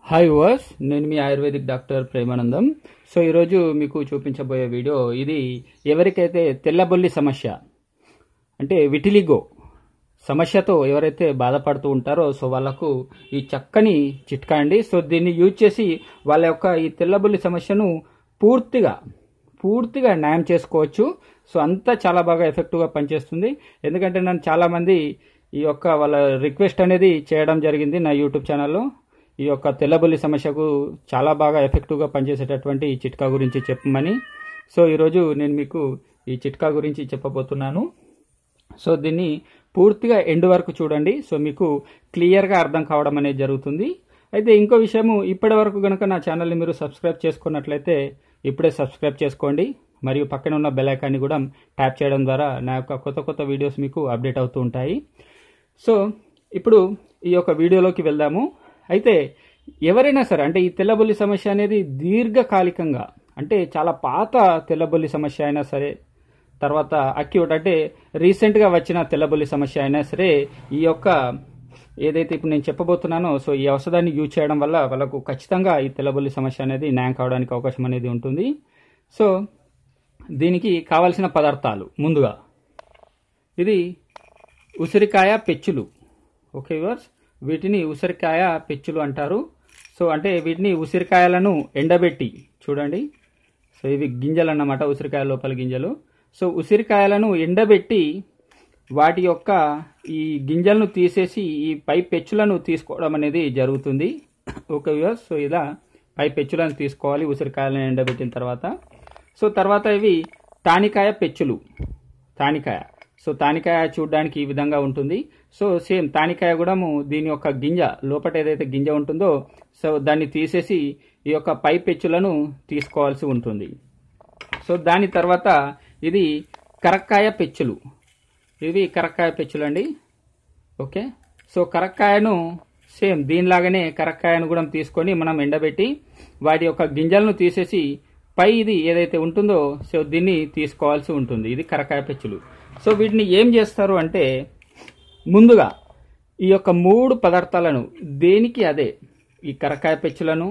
hi viewers నేను మీ ayurvedic doctor Premanandam so ఈరోజు మీకు చూపించబోయే వీడియో ఇది ఎవరికైతే తెల్లబొల్లి సమస్య అంటే విటిలిగో సమస్యతో ఎవరైతే బాధపడుతూ ఉంటారో సో వాళ్ళకు ఈ చక్కని చిట్కా అండి సో దీన్ని యూజ్ చేసి వాళ్ళ యొక్క ఈ తెల్లబొల్లి సమస్యను పూర్తిగా పూర్తిగా న్యాయం చేసుకోవచ్చు సో అంతా చాలా బాగా ఎఫెక్టివ్గా పనిచేస్తుంది ఎందుకంటే నన్ను చాలామంది ఈ యొక్క వాళ్ళ రిక్వెస్ట్ అనేది చేయడం జరిగింది నా యూట్యూబ్ ఛానల్లో ఈ యొక్క తెల్లబొల్లి సమస్యకు చాలా బాగా ఎఫెక్టివ్గా పనిచేసేటటువంటి ఈ చిట్కా గురించి చెప్పమని సో ఈరోజు నేను మీకు ఈ చిట్కా గురించి చెప్పబోతున్నాను సో దీన్ని పూర్తిగా ఎండ్ వరకు చూడండి సో మీకు క్లియర్గా అర్థం కావడం అనేది జరుగుతుంది అయితే ఇంకో విషయము ఇప్పటి వరకు కనుక నా ఛానల్ని మీరు సబ్స్క్రైబ్ చేసుకున్నట్లయితే ఇప్పుడే సబ్స్క్రైబ్ చేసుకోండి మరియు పక్కన ఉన్న బెల్ ఐకాన్ని కూడా ట్యాప్ చేయడం ద్వారా నా యొక్క కొత్త కొత్త వీడియోస్ మీకు అప్డేట్ అవుతూ ఉంటాయి సో ఇప్పుడు ఈ యొక్క వీడియోలోకి వెళ్దాము అయితే ఎవరైనా సరే అంటే ఈ తెల్లబొల్లి సమస్య అనేది దీర్ఘకాలికంగా అంటే చాలా పాత తెల్లబొల్లి సమస్య అయినా సరే తర్వాత అక్యూట్ అంటే రీసెంట్గా వచ్చిన తెల్లబొల్లి సమస్య అయినా సరే ఈ యొక్క ఏదైతే ఇప్పుడు నేను చెప్పబోతున్నానో సో ఈ ఔషధాన్ని యూజ్ చేయడం వల్ల వాళ్ళకు ఖచ్చితంగా ఈ తెల్లబొల్లి సమస్య అనేది న్యాయం కావడానికి అవకాశం అనేది ఉంటుంది సో దీనికి కావలసిన పదార్థాలు ముందుగా ఇది ఉసిరికాయ పెచ్చులు ఓకే వర్స్ వీటిని ఉసిరికాయ పెచ్చులు అంటారు సో అంటే వీటిని ఉసిరికాయలను ఎండబెట్టి చూడండి సో ఇవి గింజలు అన్నమాట ఉసిరికాయ లోపల గింజలు సో ఉసిరికాయలను ఎండబెట్టి వాటి యొక్క ఈ గింజలను తీసేసి ఈ పై పెచ్చులను తీసుకోవడం అనేది జరుగుతుంది ఓకే వ్యూస్ సో ఇలా పై పెచ్చులను తీసుకోవాలి ఉసిరికాయలను ఎండబెట్టిన తర్వాత సో తర్వాత ఇవి తానికాయ పెచ్చులు తానికాయ సో తానికాయ చూడడానికి ఈ విధంగా ఉంటుంది సో సేమ్ తానికాయ కూడా దీని యొక్క గింజ లోపల ఏదైతే గింజ ఉంటుందో సో దాన్ని తీసేసి ఈ యొక్క పై పెచ్చులను తీసుకోవాల్సి ఉంటుంది సో దాని తర్వాత ఇది కరక్కాయ పెచ్చులు ఇవి కరక్కాయ పెచ్చులు అండి ఓకే సో కరక్కాయను సేమ్ దీనిలాగానే కరక్కాయను కూడా తీసుకొని మనం ఎండబెట్టి వాటి యొక్క గింజలను తీసేసి పై ఇది ఏదైతే ఉంటుందో సో దీన్ని తీసుకోవాల్సి ఉంటుంది ఇది కరకాయ పెచ్చులు సో వీటిని ఏం చేస్తారు అంటే ముందుగా ఈ యొక్క మూడు పదార్థాలను దేనికి అదే ఈ కరకాయ పెచ్చులను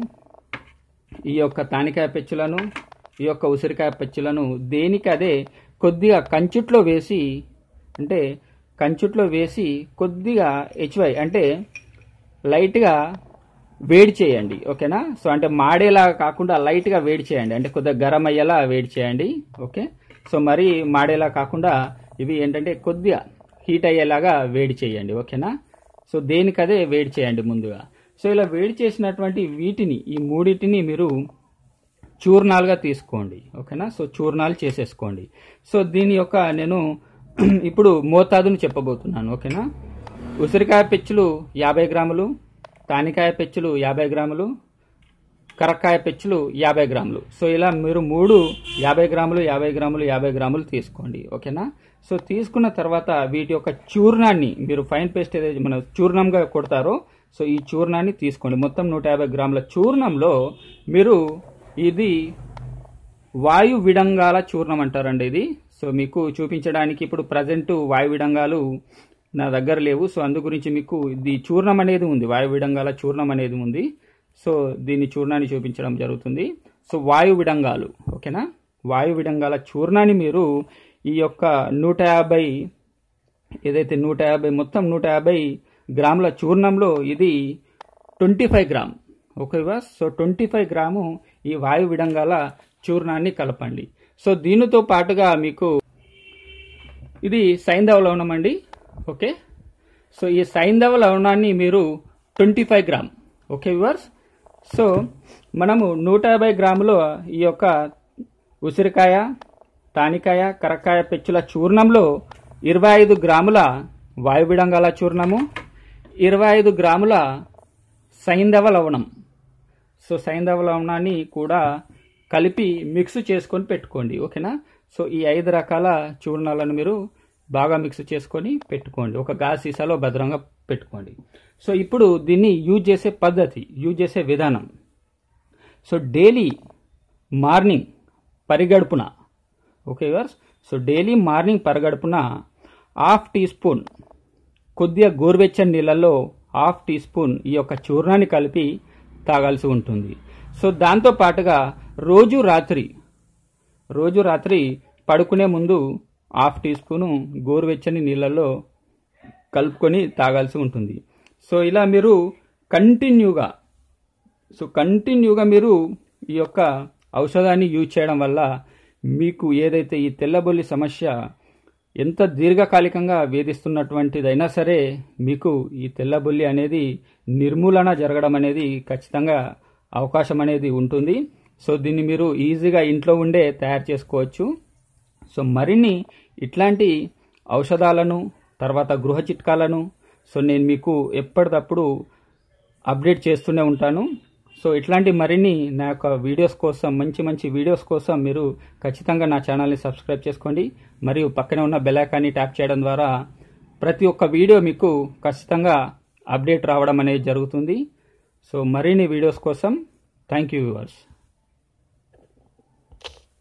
ఈ యొక్క తానికాయ పెచ్చులను ఈ యొక్క ఉసిరికాయ పెచ్చులను దేనికి అదే కొద్దిగా కంచుట్లో వేసి అంటే కంచుట్లో వేసి కొద్దిగా హెచ్వై అంటే లైట్గా వేడి చేయండి ఓకేనా సో అంటే మాడేలా కాకుండా లైట్గా వేడి చేయండి అంటే కొద్దిగా గరం అయ్యేలా వేడి చేయండి ఓకే సో మరీ మాడేలా కాకుండా ఇవి ఏంటంటే కొద్దిగా హీట్ అయ్యేలాగా వేడి చేయండి ఓకేనా సో దేనికదే వేడి చేయండి ముందుగా సో ఇలా వేడి చేసినటువంటి వీటిని ఈ మూడింటిని మీరు చూర్ణాలుగా తీసుకోండి ఓకేనా సో చూర్ణాలు చేసేసుకోండి సో దీని యొక్క నేను ఇప్పుడు మోతాదును చెప్పబోతున్నాను ఓకేనా ఉసిరికాయ పెచ్చులు యాభై గ్రాములు తానికాయ పెచ్చులు యాభై గ్రాములు కరక్కాయ పెచ్చులు యాభై గ్రాములు సో ఇలా మీరు మూడు యాభై గ్రాములు యాభై గ్రాములు యాభై గ్రాములు తీసుకోండి ఓకేనా సో తీసుకున్న తర్వాత వీటి యొక్క చూర్ణాన్ని మీరు ఫైన్ పేస్ట్ ఏదైతే మన చూర్ణంగా కొడతారో సో ఈ చూర్ణాన్ని తీసుకోండి మొత్తం నూట యాభై గ్రాముల చూర్ణంలో మీరు ఇది వాయు విడంగాల చూర్ణం అంటారండి ఇది సో మీకు చూపించడానికి ఇప్పుడు ప్రజెంట్ వాయు విడంగాలు నా దగ్గర లేవు సో అందు గురించి మీకు ఇది చూర్ణం అనేది ఉంది వాయు విడంగాల చూర్ణం అనేది ఉంది సో దీని చూర్ణాన్ని చూపించడం జరుగుతుంది సో వాయు విడంగాలు ఓకేనా వాయు విడంగాల చూర్ణాన్ని మీరు ఈ యొక్క నూట యాభై ఏదైతే నూట యాభై మొత్తం నూట యాభై గ్రాముల చూర్ణంలో ఇది twenty five gram okay boss so twenty five gram ఈ వాయు విడంగాల చూర్ణాన్ని కలపండి సో దీనితో పాటుగా మీకు ఇది సైంధవ లవణం అండి ఓకే సో ఈ సైంధవ లవణాన్ని మీరు twenty five gram okay viewers so మనము నూట యాభై గ్రాములో ఈ యొక్క ఉసిరికాయ తానికాయ కరక్కాయ పెచ్చుల చూర్ణంలో ఇరవై ఐదు గ్రాముల వాయువిడంగాల చూర్ణము ఇరవై ఐదు గ్రాముల సైంధవ లవణం సో సైంధవ లవణాన్ని కూడా కలిపి మిక్స్ చేసుకొని పెట్టుకోండి ఓకేనా సో ఈ ఐదు రకాల చూర్ణాలను మీరు బాగా మిక్స్ చేసుకొని పెట్టుకోండి ఒక గాజు సీసాలో భద్రంగా పెట్టుకోండి సో ఇప్పుడు దీన్ని యూజ్ చేసే పద్ధతి యూజ్ చేసే విధానం సో డైలీ మార్నింగ్ పరిగడుపున okay viewers so daily morning పరిగడుపున హాఫ్ టీ స్పూన్ కొద్దిగా గోరువెచ్చని నీళ్ళల్లో హాఫ్ టీ స్పూన్ ఈ యొక్క చూర్ణాన్ని కలిపి తాగాల్సి ఉంటుంది సో దాంతో పాటుగా రోజు రాత్రి రోజు రాత్రి పడుకునే ముందు హాఫ్ టీ స్పూను గోరువెచ్చని నీళ్ళల్లో కలుపుకొని తాగాల్సి ఉంటుంది సో ఇలా మీరు కంటిన్యూగా సో కంటిన్యూగా మీరు ఈ యొక్క ఔషధాన్ని యూజ్ చేయడం వల్ల మీకు ఏదైతే ఈ తెల్లబొల్లి సమస్య ఎంత దీర్ఘకాలికంగా వేధిస్తున్నటువంటిదైనా సరే మీకు ఈ తెల్లబొల్లి అనేది నిర్మూలన జరగడం అనేది ఖచ్చితంగా అవకాశం అనేది ఉంటుంది సో దీన్ని మీరు ఈజీగా ఇంట్లో ఉండే తయారు చేసుకోవచ్చు సో మరిన్ని ఇట్లాంటి ఔషధాలను తర్వాత గృహ చిట్కాలను సో నేను మీకు ఎప్పటికప్పుడు అప్డేట్ చేస్తూనే ఉంటాను సో ఇట్లాంటి మరిన్ని నా యొక్క వీడియోస్ కోసం మంచి మంచి వీడియోస్ కోసం మీరు ఖచ్చితంగా నా ఛానల్ని సబ్స్క్రైబ్ చేసుకోండి మరియు పక్కనే ఉన్న బెల్ ఐకాన్ని ట్యాప్ చేయడం ద్వారా ప్రతి ఒక్క వీడియో మీకు ఖచ్చితంగా అప్డేట్ రావడం అనేది జరుగుతుంది సో మరిన్ని వీడియోస్ కోసం థ్యాంక్ యూ వ్యూవర్స్